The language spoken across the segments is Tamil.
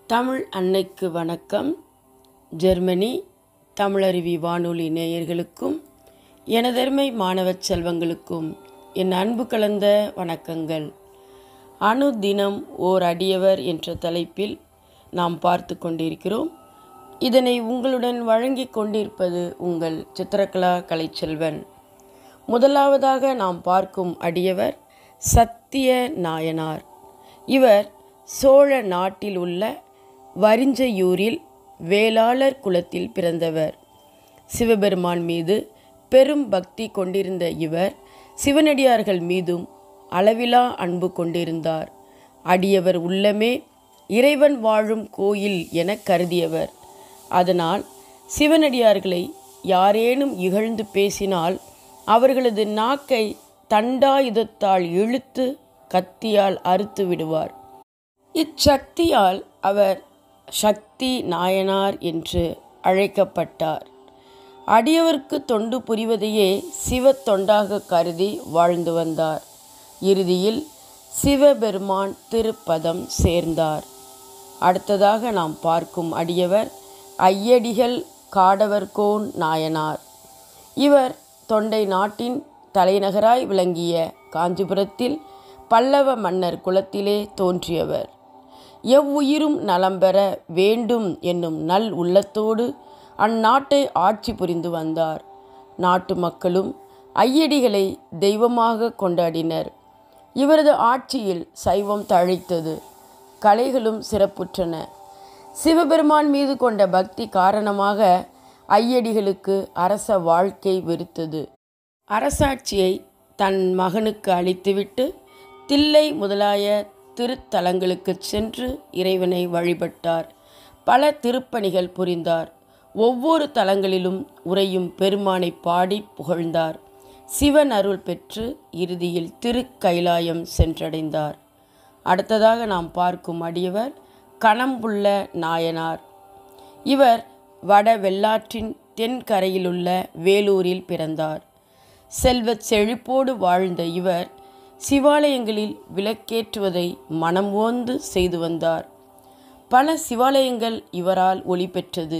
தமிழ் அன்னைக்கு வணக்கம் ஜெர்மனி தமிழருவி வானொலி நேயர்களுக்கும் எனதருமை மாணவச் செல்வங்களுக்கும் என் அன்பு கலந்த வணக்கங்கள் அணு தினம் ஓர் அடியவர் என்ற தலைப்பில் நாம் பார்த்து கொண்டிருக்கிறோம் இதனை உங்களுடன் வழங்கிக் கொண்டிருப்பது உங்கள் சித்திரகலா கலைச்செல்வன் முதலாவதாக நாம் பார்க்கும் அடியவர் சத்திய நாயனார் இவர் சோழ நாட்டில் உள்ள வரிஞ்சையூரில் வேளாளர் குலத்தில் பிறந்தவர் சிவபெருமான் மீது பெரும் பக்தி கொண்டிருந்த இவர் சிவனடியார்கள் மீதும் அளவிலா அன்பு கொண்டிருந்தார் அடியவர் உள்ளமே இறைவன் வாழும் கோயில் என கருதியவர் அதனால் சிவனடியார்களை யாரேனும் இகழ்ந்து பேசினால் அவர்களது நாக்கை தண்டாயுதத்தால் இழுத்து கத்தியால் அறுத்து விடுவார் இச்சக்தியால் அவர் சக்தி நாயனார் என்று அழைக்கப்பட்டார் அடியவர்க்கு தொண்டு புரிவதையே சிவ தொண்டாக கருதி வாழ்ந்து வந்தார் இறுதியில் சிவபெருமான் திருப்பதம் சேர்ந்தார் அடுத்ததாக நாம் பார்க்கும் அடியவர் ஐயடிகள் காடவர்கோன் நாயனார் இவர் தொண்டை நாட்டின் தலைநகராய் விளங்கிய காஞ்சிபுரத்தில் பல்லவ மன்னர் குலத்திலே தோன்றியவர் எவ்வுயிரும் நலம் பெற வேண்டும் என்னும் நல் உள்ளத்தோடு அந்நாட்டை ஆட்சி புரிந்து வந்தார் நாட்டு மக்களும் ஐயடிகளை தெய்வமாக கொண்டாடினர் இவரது ஆட்சியில் சைவம் தழைத்தது கலைகளும் சிறப்புற்றன சிவபெருமான் மீது கொண்ட பக்தி காரணமாக ஐயடிகளுக்கு அரச வாழ்க்கை வெறுத்தது அரசாட்சியை தன் மகனுக்கு அளித்துவிட்டு தில்லை முதலாய திருத்தலங்களுக்கு சென்று இறைவனை வழிபட்டார் பல திருப்பணிகள் புரிந்தார் ஒவ்வொரு தலங்களிலும் உரையும் பெருமானை பாடி புகழ்ந்தார் சிவன் அருள் பெற்று இறுதியில் திருக்கைலாயம் சென்றடைந்தார் அடுத்ததாக நாம் பார்க்கும் அடியவர் கணம்புள்ள நாயனார் இவர் வட வெள்ளாற்றின் தென்கரையிலுள்ள வேலூரில் பிறந்தார் செல்வச் செழிப்போடு வாழ்ந்த இவர் சிவாலயங்களில் விளக்கேற்றுவதை மனம் ஓந்து செய்து வந்தார் பல சிவாலயங்கள் இவரால் ஒளி பெற்றது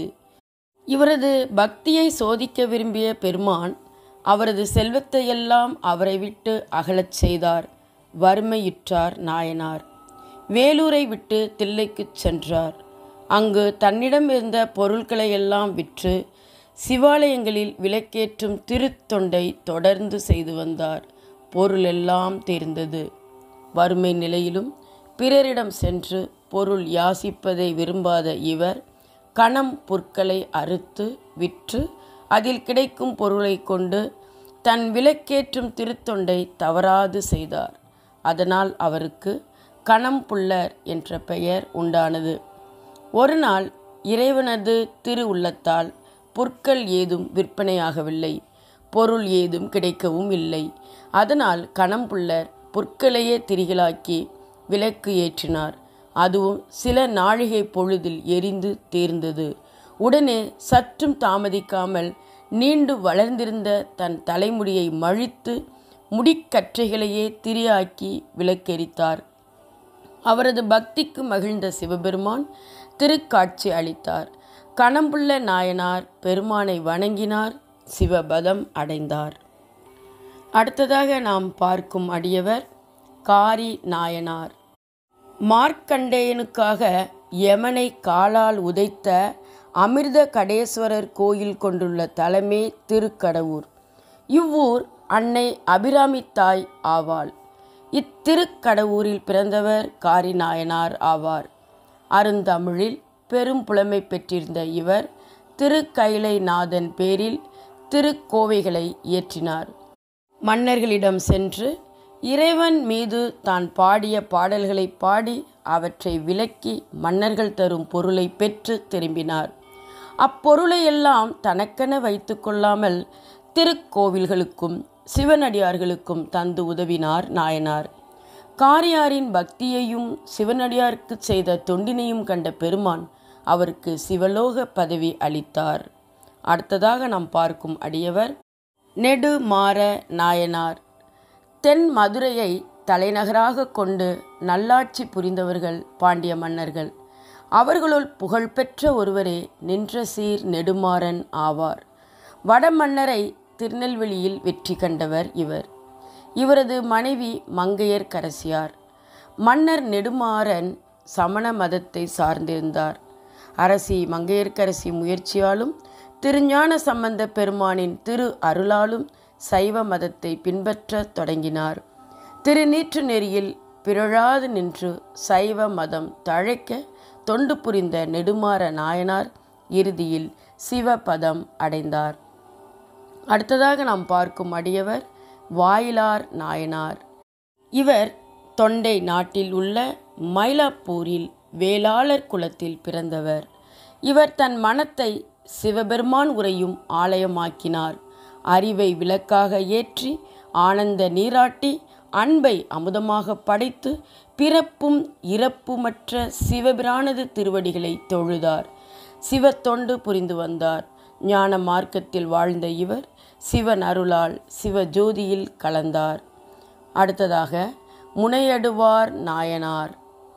இவரது பக்தியை சோதிக்க விரும்பிய பெருமான் அவரது செல்வத்தையெல்லாம் அவரை விட்டு அகலச் செய்தார் வறுமையுற்றார் நாயனார் வேலூரை விட்டு தில்லைக்குச் சென்றார் அங்கு தன்னிடம் இருந்த பொருட்களை எல்லாம் விற்று சிவாலயங்களில் விளக்கேற்றும் திருத்தொண்டை தொடர்ந்து செய்து வந்தார் பொருளெல்லாம் தெரிந்தது வறுமை நிலையிலும் பிறரிடம் சென்று பொருள் யாசிப்பதை விரும்பாத இவர் கணம் புற்களை அறுத்து விற்று அதில் கிடைக்கும் பொருளை கொண்டு தன் விளக்கேற்றும் திருத்தொண்டை தவறாது செய்தார் அதனால் அவருக்கு கணம் புல்லர் என்ற பெயர் உண்டானது ஒரு நாள் இறைவனது திரு உள்ளத்தால் பொருட்கள் ஏதும் விற்பனையாகவில்லை பொருள் ஏதும் கிடைக்கவும் இல்லை அதனால் கணம்புள்ளர் பொற்களையே திரிகளாக்கி விளக்கு ஏற்றினார் அதுவும் சில நாழிகை பொழுதில் எரிந்து தேர்ந்தது உடனே சற்றும் தாமதிக்காமல் நீண்டு வளர்ந்திருந்த தன் தலைமுடியை மழித்து முடிக்கற்றைகளையே திரியாக்கி விளக்கெரித்தார் அவரது பக்திக்கு மகிழ்ந்த சிவபெருமான் திருக்காட்சி அளித்தார் கணம்புள்ள நாயனார் பெருமானை வணங்கினார் சிவபதம் அடைந்தார் அடுத்ததாக நாம் பார்க்கும் அடியவர் காரி நாயனார் மார்க்கண்டேயனுக்காக யமனை காலால் உதைத்த அமிர்த கடேஸ்வரர் கோயில் கொண்டுள்ள தலமே திருக்கடவூர் இவ்வூர் அன்னை அபிராமி தாய் ஆவாள் இத்திருக்கடவூரில் பிறந்தவர் காரி நாயனார் ஆவார் அருந்தமிழில் பெரும் புலமை பெற்றிருந்த இவர் திருக்கைலைநாதன் பேரில் திருக்கோவைகளை இயற்றினார் மன்னர்களிடம் சென்று இறைவன் மீது தான் பாடிய பாடல்களை பாடி அவற்றை விலக்கி மன்னர்கள் தரும் பொருளை பெற்று திரும்பினார் அப்பொருளை எல்லாம் தனக்கென வைத்து கொள்ளாமல் திருக்கோவில்களுக்கும் சிவனடியார்களுக்கும் தந்து உதவினார் நாயனார் காரியாரின் பக்தியையும் சிவனடியாருக்கு செய்த தொண்டினையும் கண்ட பெருமான் அவருக்கு சிவலோக பதவி அளித்தார் அடுத்ததாக நாம் பார்க்கும் அடியவர் நெடுமாற நாயனார் தென் மதுரையை தலைநகராக கொண்டு நல்லாட்சி புரிந்தவர்கள் பாண்டிய மன்னர்கள் அவர்களுள் புகழ்பெற்ற ஒருவரே நின்ற சீர் நெடுமாறன் ஆவார் வடமன்னரை திருநெல்வேலியில் வெற்றி கண்டவர் இவர் இவரது மனைவி மங்கையர் கரசியார் மன்னர் நெடுமாறன் சமண மதத்தை சார்ந்திருந்தார் அரசி மங்கையர்க்கரசி முயற்சியாலும் திருஞான சம்பந்த பெருமானின் திரு அருளாலும் சைவ மதத்தை பின்பற்றத் தொடங்கினார் திருநீற்று நெறியில் பிறழாது நின்று சைவ மதம் தழைக்க தொண்டு புரிந்த நெடுமாற நாயனார் இறுதியில் சிவபதம் அடைந்தார் அடுத்ததாக நாம் பார்க்கும் அடியவர் வாயிலார் நாயனார் இவர் தொண்டை நாட்டில் உள்ள மயிலாப்பூரில் வேளாளர் குலத்தில் பிறந்தவர் இவர் தன் மனத்தை சிவபெருமான் உரையும் ஆலயமாக்கினார் அறிவை விளக்காக ஏற்றி ஆனந்த நீராட்டி அன்பை அமுதமாக படைத்து பிறப்பும் இறப்புமற்ற சிவபிரானது திருவடிகளை தொழுதார் சிவத்தொண்டு புரிந்து வந்தார் ஞான மார்க்கத்தில் வாழ்ந்த இவர் சிவன் அருளால் சிவஜோதியில் கலந்தார் அடுத்ததாக முனையடுவார் நாயனார்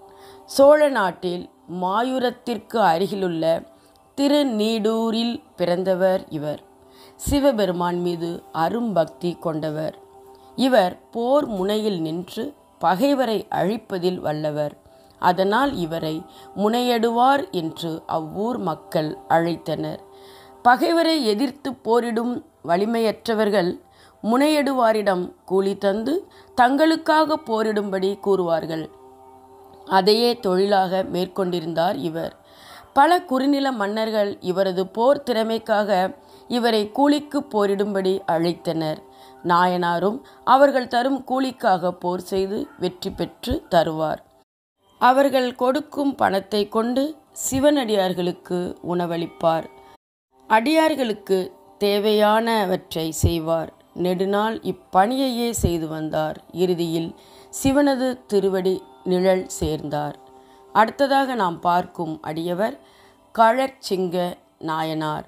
சோழ நாட்டில் மாயூரத்திற்கு அருகிலுள்ள திருநீடூரில் பிறந்தவர் இவர் சிவபெருமான் மீது அரும்பக்தி கொண்டவர் இவர் போர் முனையில் நின்று பகைவரை அழிப்பதில் வல்லவர் அதனால் இவரை முனையடுவார் என்று அவ்வூர் மக்கள் அழைத்தனர் பகைவரை எதிர்த்து போரிடும் வலிமையற்றவர்கள் முனையடுவாரிடம் கூலி தந்து தங்களுக்காக போரிடும்படி கூறுவார்கள் அதையே தொழிலாக மேற்கொண்டிருந்தார் இவர் பல குறுநில மன்னர்கள் இவரது போர் திறமைக்காக இவரை கூலிக்கு போரிடும்படி அழைத்தனர் நாயனாரும் அவர்கள் தரும் கூலிக்காக போர் செய்து வெற்றி பெற்று தருவார் அவர்கள் கொடுக்கும் பணத்தை கொண்டு சிவனடியார்களுக்கு உணவளிப்பார் அடியார்களுக்கு தேவையானவற்றை செய்வார் நெடுநாள் இப்பணியையே செய்து வந்தார் இறுதியில் சிவனது திருவடி நிழல் சேர்ந்தார் அடுத்ததாக நாம் பார்க்கும் அடியவர் கழற்சிங்க நாயனார்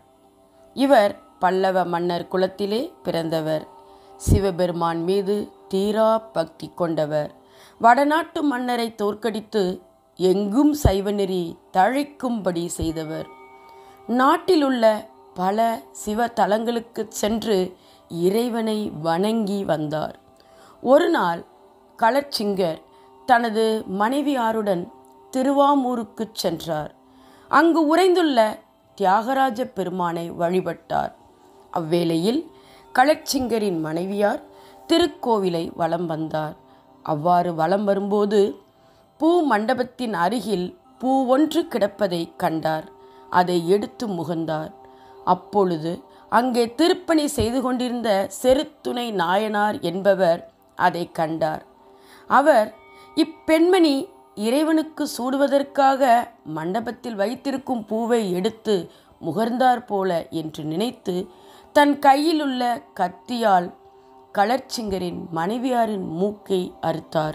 இவர் பல்லவ மன்னர் குலத்திலே பிறந்தவர் சிவபெருமான் மீது தீரா பக்தி கொண்டவர் வடநாட்டு மன்னரை தோற்கடித்து எங்கும் சைவநெறி தழைக்கும்படி செய்தவர் நாட்டிலுள்ள பல சிவ தலங்களுக்கு சென்று இறைவனை வணங்கி வந்தார் ஒரு நாள் களச்சிங்கர் தனது மனைவியாருடன் திருவாமூருக்கு சென்றார் அங்கு உறைந்துள்ள தியாகராஜ பெருமானை வழிபட்டார் அவ்வேளையில் களச்சிங்கரின் மனைவியார் திருக்கோவிலை வலம் வந்தார் அவ்வாறு வலம் வரும்போது பூ மண்டபத்தின் அருகில் பூ ஒன்று கிடப்பதை கண்டார் அதை எடுத்து முகந்தார் அப்பொழுது அங்கே திருப்பணி செய்து கொண்டிருந்த செருத்துணை நாயனார் என்பவர் அதை கண்டார் அவர் இப்பெண்மணி இறைவனுக்கு சூடுவதற்காக மண்டபத்தில் வைத்திருக்கும் பூவை எடுத்து முகர்ந்தார் போல என்று நினைத்து தன் கையில் உள்ள கத்தியால் களர்ச்சிங்கரின் மனைவியாரின் மூக்கை அறுத்தார்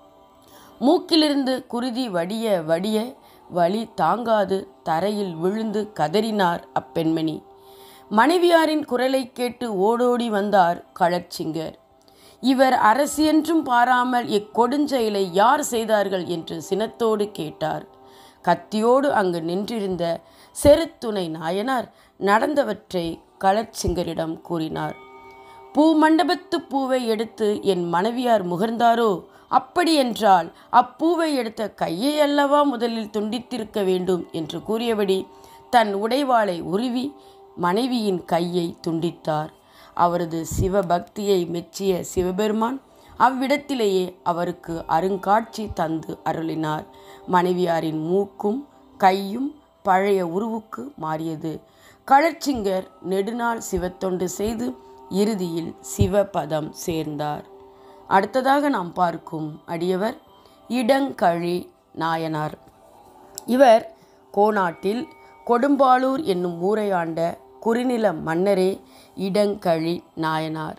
மூக்கிலிருந்து குருதி வடிய வடிய வலி தாங்காது தரையில் விழுந்து கதறினார் அப்பெண்மணி மனைவியாரின் குரலை கேட்டு ஓடோடி வந்தார் களர்ச்சிங்கர் இவர் அரசியென்றும் பாராமல் இக்கொடுஞ்செயலை யார் செய்தார்கள் என்று சினத்தோடு கேட்டார் கத்தியோடு அங்கு நின்றிருந்த செருத்துணை நாயனார் நடந்தவற்றை களர்ச்சிங்கரிடம் கூறினார் பூ மண்டபத்து பூவை எடுத்து என் மனைவியார் முகர்ந்தாரோ அப்படியென்றால் அப்பூவை எடுத்த கையை அல்லவா முதலில் துண்டித்திருக்க வேண்டும் என்று கூறியபடி தன் உடைவாளை உருவி மனைவியின் கையை துண்டித்தார் அவரது சிவபக்தியை மெச்சிய சிவபெருமான் அவ்விடத்திலேயே அவருக்கு அருங்காட்சி தந்து அருளினார் மனைவியாரின் மூக்கும் கையும் பழைய உருவுக்கு மாறியது களர்ச்சிங்கர் நெடுநாள் சிவத்தொண்டு செய்து இறுதியில் சிவபதம் சேர்ந்தார் அடுத்ததாக நாம் பார்க்கும் அடியவர் இடங்கழி நாயனார் இவர் கோநாட்டில் கொடும்பாளூர் என்னும் ஊரை ஆண்ட குறுநில மன்னரே இடங்கழி நாயனார்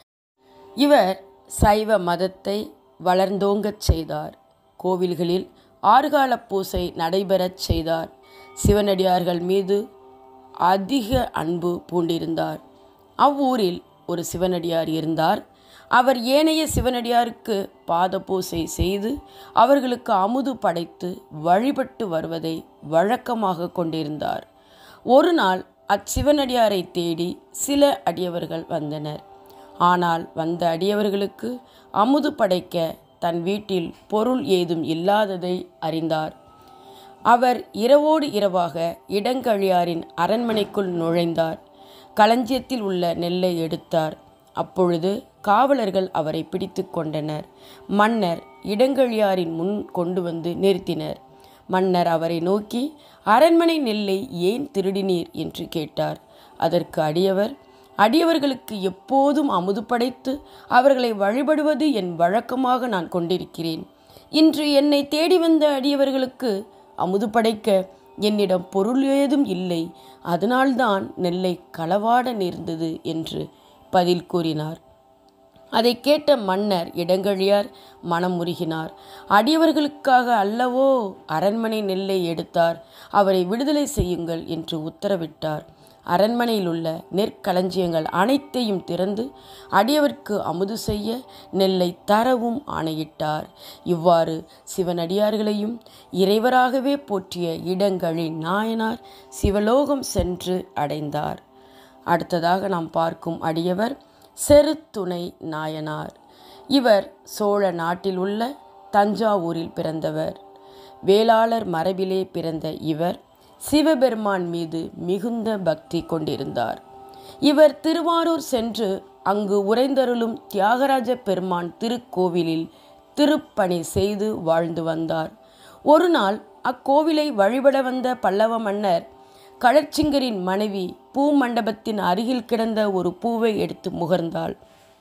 இவர் சைவ மதத்தை வளர்ந்தோங்கச் செய்தார் கோவில்களில் ஆறுகால பூசை நடைபெறச் செய்தார் சிவனடியார்கள் மீது அதிக அன்பு பூண்டிருந்தார் அவ்வூரில் ஒரு சிவனடியார் இருந்தார் அவர் ஏனைய சிவனடியாருக்கு பாதபூசை செய்து அவர்களுக்கு அமுது படைத்து வழிபட்டு வருவதை வழக்கமாக கொண்டிருந்தார் ஒரு நாள் அச்சிவனடியாரை தேடி சில அடியவர்கள் வந்தனர் ஆனால் வந்த அடியவர்களுக்கு அமுது படைக்க தன் வீட்டில் பொருள் ஏதும் இல்லாததை அறிந்தார் அவர் இரவோடு இரவாக இடங்கழியாரின் அரண்மனைக்குள் நுழைந்தார் களஞ்சியத்தில் உள்ள நெல்லை எடுத்தார் அப்பொழுது காவலர்கள் அவரை பிடித்து கொண்டனர் மன்னர் இடங்கழியாரின் முன் கொண்டு வந்து நிறுத்தினர் மன்னர் அவரை நோக்கி அரண்மனை நெல்லை ஏன் திருடினீர் என்று கேட்டார் அதற்கு அடியவர் அடியவர்களுக்கு எப்போதும் அமுது படைத்து அவர்களை வழிபடுவது என் வழக்கமாக நான் கொண்டிருக்கிறேன் இன்று என்னை தேடி வந்த அடியவர்களுக்கு அமுது படைக்க என்னிடம் பொருள் ஏதும் இல்லை அதனால்தான் நெல்லை களவாட நேர்ந்தது என்று பதில் கூறினார் அதை கேட்ட மன்னர் இடங்கழியார் மனம் முருகினார் அடியவர்களுக்காக அல்லவோ அரண்மனை நெல்லை எடுத்தார் அவரை விடுதலை செய்யுங்கள் என்று உத்தரவிட்டார் அரண்மனையில் உள்ள நெற்களஞ்சியங்கள் அனைத்தையும் திறந்து அடியவர்க்கு அமுது செய்ய நெல்லை தரவும் ஆணையிட்டார் இவ்வாறு சிவனடியார்களையும் இறைவராகவே போற்றிய இடங்களி நாயனார் சிவலோகம் சென்று அடைந்தார் அடுத்ததாக நாம் பார்க்கும் அடியவர் செருத்துணை நாயனார் இவர் சோழ நாட்டில் உள்ள தஞ்சாவூரில் பிறந்தவர் வேளாளர் மரபிலே பிறந்த இவர் சிவபெருமான் மீது மிகுந்த பக்தி கொண்டிருந்தார் இவர் திருவாரூர் சென்று அங்கு உறைந்தருளும் தியாகராஜ பெருமான் திருக்கோவிலில் திருப்பணி செய்து வாழ்ந்து வந்தார் ஒரு நாள் அக்கோவிலை வழிபட வந்த பல்லவ மன்னர் கழற்சிங்கரின் மனைவி பூ மண்டபத்தின் அருகில் கிடந்த ஒரு பூவை எடுத்து முகர்ந்தாள்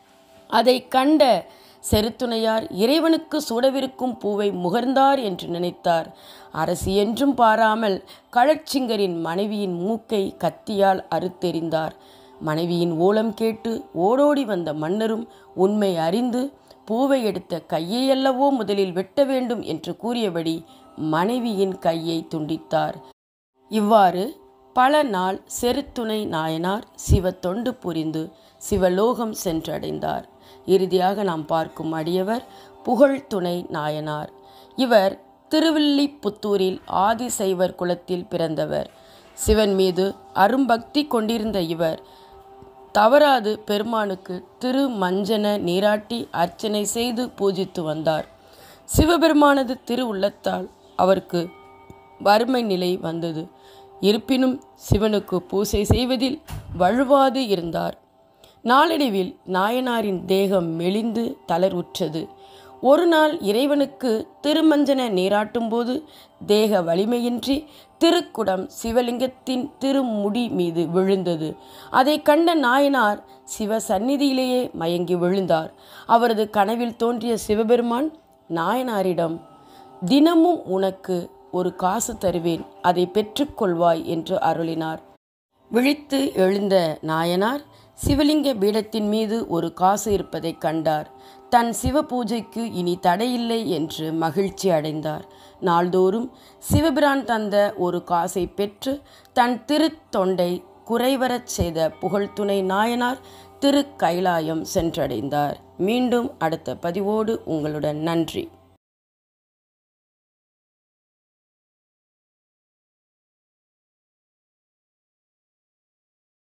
அதை கண்ட செருத்துணையார் இறைவனுக்கு சூடவிருக்கும் பூவை முகர்ந்தார் என்று நினைத்தார் அரசி என்றும் பாராமல் கழற்சிங்கரின் மனைவியின் மூக்கை கத்தியால் அறுத்தெறிந்தார் மனைவியின் ஓலம் கேட்டு ஓடோடி வந்த மன்னரும் உண்மை அறிந்து பூவை எடுத்த கையையல்லவோ முதலில் வெட்ட வேண்டும் என்று கூறியபடி மனைவியின் கையை துண்டித்தார் இவ்வாறு பல நாள் செருத்துணை நாயனார் சிவ தொண்டு புரிந்து சிவலோகம் சென்றடைந்தார் இறுதியாக நாம் பார்க்கும் அடியவர் புகழ் துணை நாயனார் இவர் திருவில்லிபுத்தூரில் ஆதிசைவர் குலத்தில் பிறந்தவர் சிவன் மீது அரும்பக்தி கொண்டிருந்த இவர் தவறாது பெருமானுக்கு திரு மஞ்சன நீராட்டி அர்ச்சனை செய்து பூஜித்து வந்தார் சிவபெருமானது திரு உள்ளத்தால் அவருக்கு வறுமை நிலை வந்தது இருப்பினும் சிவனுக்கு பூசை செய்வதில் வழுவாது இருந்தார் நாளடைவில் நாயனாரின் தேகம் மெலிந்து தளர்வுற்றது ஒரு நாள் இறைவனுக்கு திருமஞ்சன நீராட்டும்போது தேக வலிமையின்றி திருக்குடம் சிவலிங்கத்தின் திருமுடி மீது விழுந்தது அதை கண்ட நாயனார் சிவ சந்நிதியிலேயே மயங்கி விழுந்தார் அவரது கனவில் தோன்றிய சிவபெருமான் நாயனாரிடம் தினமும் உனக்கு ஒரு காசு தருவேன் அதை பெற்றுக்கொள்வாய் என்று அருளினார் விழித்து எழுந்த நாயனார் சிவலிங்க பீடத்தின் மீது ஒரு காசு இருப்பதைக் கண்டார் தன் சிவ பூஜைக்கு இனி தடையில்லை என்று மகிழ்ச்சி அடைந்தார் நாள்தோறும் சிவபிரான் தந்த ஒரு காசை பெற்று தன் திருத்தொண்டை குறைவரச் செய்த புகழ்துணை நாயனார் திரு கைலாயம் சென்றடைந்தார் மீண்டும் அடுத்த பதிவோடு உங்களுடன் நன்றி